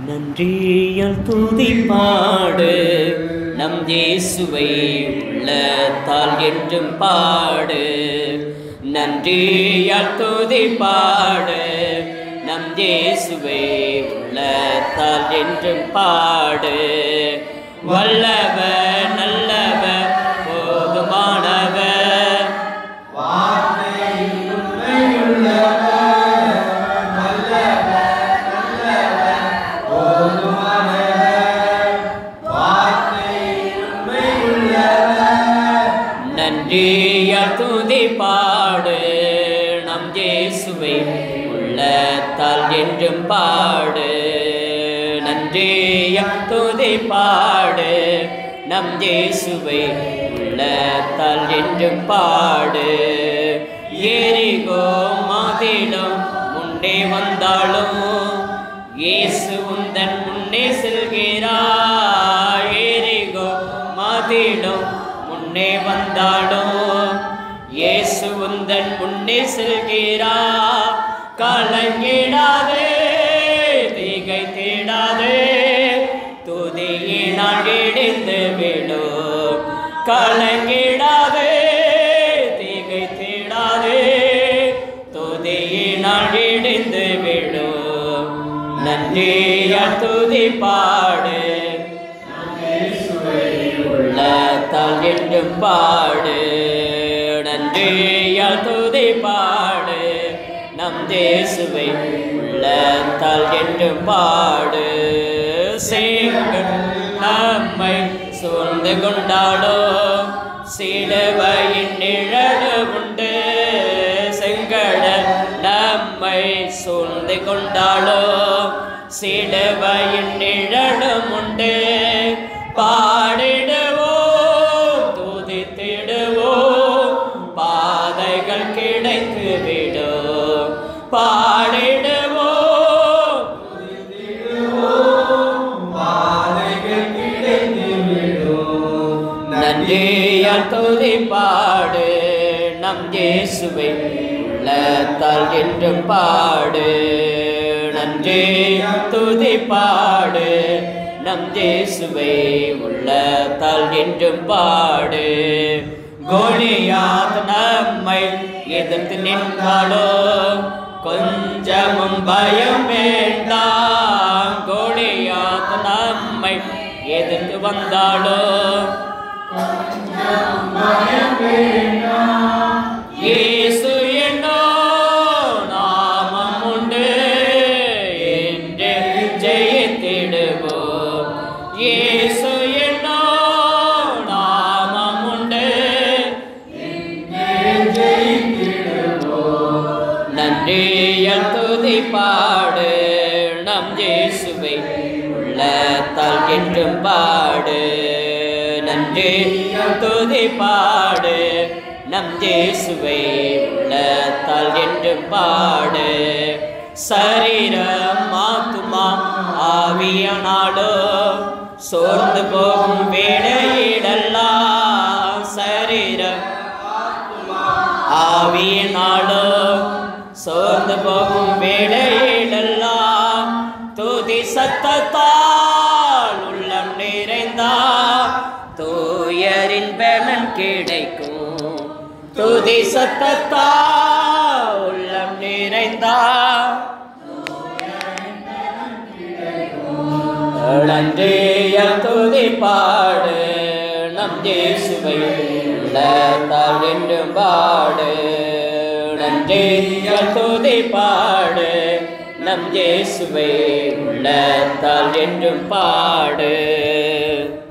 நன்றியால் துதி பாடு நம் இயேசுவை உள்ளத்தால் என்றும் பாடு நன்றியால் துதி பாடு நம் இயேசுவை உள்ளத்தால் என்றும் பாடு வல்லவர் நல்லவர் போதுமானவர் நன்றியால் துதி பாடு நம் இயேசுவை உள்ளத்தால் என்றும் பாடு நன்றியால் துதி பாடு நம் இயேசுவை உள்ளத்தால் என்றும் பாடு ஏரிகோ மாதிலும் முன்னே வந்தாலும் இயேசு உந்தன் முன்னே செல்கிறார் ஏரிகோ மாதிலும் முன்னே வந்தாலும் இயேசு உந்தன் முன்னே செல்கிறா கலங்கிடாதே தீகை தேடாதே துதியினால் இடிந்து விடும் கலங்கிடாதே தீகை தேடாதே துதியினால் இடிந்து விடும் நன்றியா துதி பாடு உள்ளத்தால் என்றும் பாடு நன்றியால் துதி பாடு நம் தேசுவை உள்ளத்தால் என்றும் பாடு சேங்கள் நம்மை சூழ்ந்து கொண்டாலோ சிலுவையின் நிழலு உண்டு செங்கடல் நம்மை சூழ்ந்து கொண்டாலோ சிலுவையின் நிழலும் உண்டு பாடிடுவோம் துதித்திடுவோம் பாதைகள் கிடைத்து விடும் பாடிடுவோம் நன்றியால் துதி பாடு நம் இயேசுவை உள்ளத்தால் என்றும் பாடு நன்றியால் துதி பாடு நம் இயேசுவை உள்ளத்தால் என்றும் பாடு கோலியாத் நம்மை எதிர்த்து நின்றாலோ கொஞ்சமும் பயம் வேண்டாம் கோலியாத் நம்மை எதிர்த்து வந்தாலோ இயேசு என்னோ நாமம் உண்டு என்று ஜெயித்திடுவோம் இயேசு என்னோ நாமம் உண்டு நன்றியல் துதி பாடு நம் இயேசுவை உள்ளத்தால் என்றும் பாடு நன்றியல் துதி பாடு நம் இயேசுவை உள்ளத்தால் என்றும் பாடு சரீரம் ஆத்துமா ஆவியனாலோ சோர்ந்து போகும் வேளையிடெல்லாம் சரீரம் ஆவியினாலோ சோர்ந்து போகும் வேளையிலெல்லாம் துதி சத்தத்தால் உள்ளம் நிறைந்தா தூயரின் பலன் கிடைக்கும் துதி சத்தத்தால் உள்ளம் நிறைந்தா நன்றிய துதி பாடு நம் இயேசுவை உள்ளத்தால் என்றும் பாடு நன்றிய துதி பாடு நம் இயேசுவை உள்ளத்தால் என்றும் பாடு